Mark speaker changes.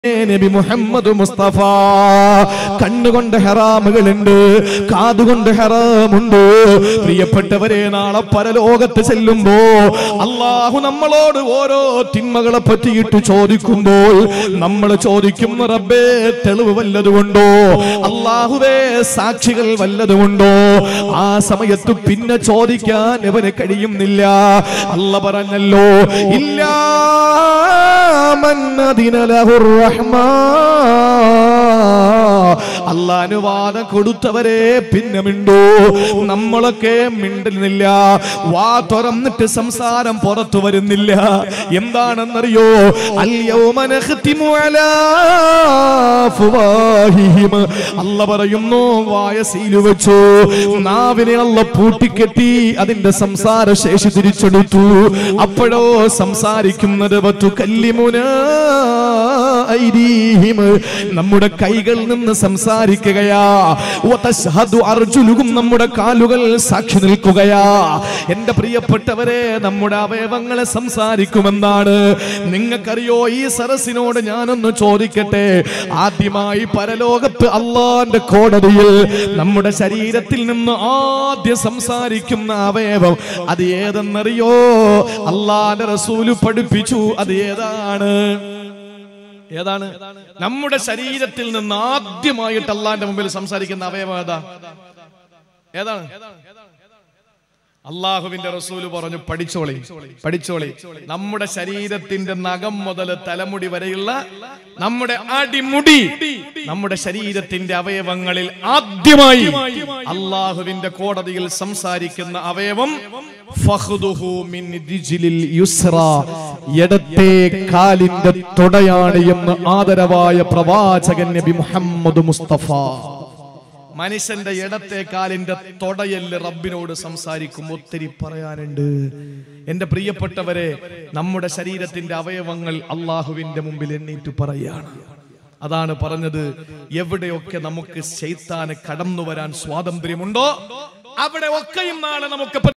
Speaker 1: നബി മുഹമ്മദ് മുസ്തഫ കണ്ണുകൊണ്ട് ഹറാമുകളുണ്ട് കാതുകൊണ്ട് ഹറാമുണ്ട് പ്രിയപ്പെട്ടവരെ നാളെ പരലോകത്ത് ചെല്ലുമ്പോ അള്ളാഹു നമ്മളോട് ഓരോ തിന്മകളെ പറ്റിയിട്ട് ചോദിക്കുമ്പോൾ നമ്മൾ ചോദിക്കും റബ്ബേ തെളിവ് വല്ലതുകൊണ്ടോ അള്ളാഹുവേ സാക്ഷികൾ വല്ലതുകൊണ്ടോ ആ സമയത്ത് പിന്നെ ചോദിക്കാൻ ഇവന് കഴിയുന്നില്ല അല്ല പറഞ്ഞല്ലോ ഇല്ല من أذن له الرحمن അല്ല അനുവാദം കൊടുത്തവരെ പിന്നെ മിണ്ടൂ നമ്മളൊക്കെ മിണ്ടുന്നില്ല വാ തുറന്നിട്ട് സംസാരം പുറത്തു വരുന്നില്ല എന്താണെന്നറിയോ അല്യൗമനഖ്തിമു അലാ അഫ്വാഹിഹിം. അല്ല പറയുന്നു വായ സീലു വെച്ചു നാവിനെ അല്ല പൂട്ടിക്കെട്ടി അതിന്റെ സംസാര ശേഷി തിരിച്ചെടുത്തു അപ്പോഴോ സംസാരിക്കുന്നത് പറ്റു കല്ലിമുന ഐദീഹിം. നമ്മുടെ കൈകൾ നിന്ന് സംസാരിക്കുകയാ വതശ്ഹദു അർജുലുഹും നമ്മുടെ കാലുകൾ സാക്ഷി നിൽക്കുകയാ എന്റെ പ്രിയപ്പെട്ടവരെ നമ്മുടെ അവയവങ്ങളെ സംസാരിക്കുമെന്നാണ് നിങ്ങൾക്കറിയോ ഈ സരസിനോട് ഞാനൊന്ന് ചോദിക്കട്ടെ ആദ്യമായി പരലോകത്ത് അള്ളാന്റെ കോടതിയിൽ നമ്മുടെ ശരീരത്തിൽ നിന്ന് ആദ്യം സംസാരിക്കുന്ന അവയവം അത് ഏതെന്നറിയോ അള്ളാന്റെ റസൂല് പഠിപ്പിച്ചു അത് ഏതാണ് ഏതാണ് നമ്മുടെ ശരീരത്തിൽ നിന്ന് ആദ്യമായിട്ട് അള്ളാന്റെ മുമ്പിൽ സംസാരിക്കുന്ന അവയവം ഏതാ ഏതാണ് അള്ളാഹുവിന്റെ റസൂല് പറഞ്ഞു പഠിച്ചോളി പഠിച്ചോളി നമ്മുടെ ശരീരത്തിന്റെ നഖം മുതൽ തലമുടി വരെയുള്ള നമ്മുടെ അടിമുടി നമ്മുടെ ശരീരത്തിന്റെ അവയവങ്ങളിൽ ആദ്യമായി അള്ളാഹുവിന്റെ കോടതിയിൽ സംസാരിക്കുന്ന അവയവം ഫഖ്ദുഹു മിൻ ദിജ്ലിൽ യുസ്ര ഇടത്തെ കാലിന്റെ തുടയാണ് എന്ന് ആദരവായ പ്രവാചകൻ നബി മുഹമ്മദ് മുസ്തഫ മനുഷ്യന്റെ ഇടത്തെ കാലിന്റെ തൊടയല് റബ്ബിനോട് സംസാരിക്കും ഒത്തിരി പറയാനുണ്ട് എന്റെ പ്രിയപ്പെട്ടവരെ നമ്മുടെ ശരീരത്തിന്റെ അവയവങ്ങൾ അള്ളാഹുവിന്റെ മുമ്പിൽ എണ്ണീറ്റ് പറയാണ് അതാണ് പറഞ്ഞത് എവിടെയൊക്കെ നമുക്ക് ശൈത്താന് കടന്നു വരാൻ സ്വാതന്ത്ര്യമുണ്ടോ അവിടെ ഒക്കെയും നാളെ നമുക്ക്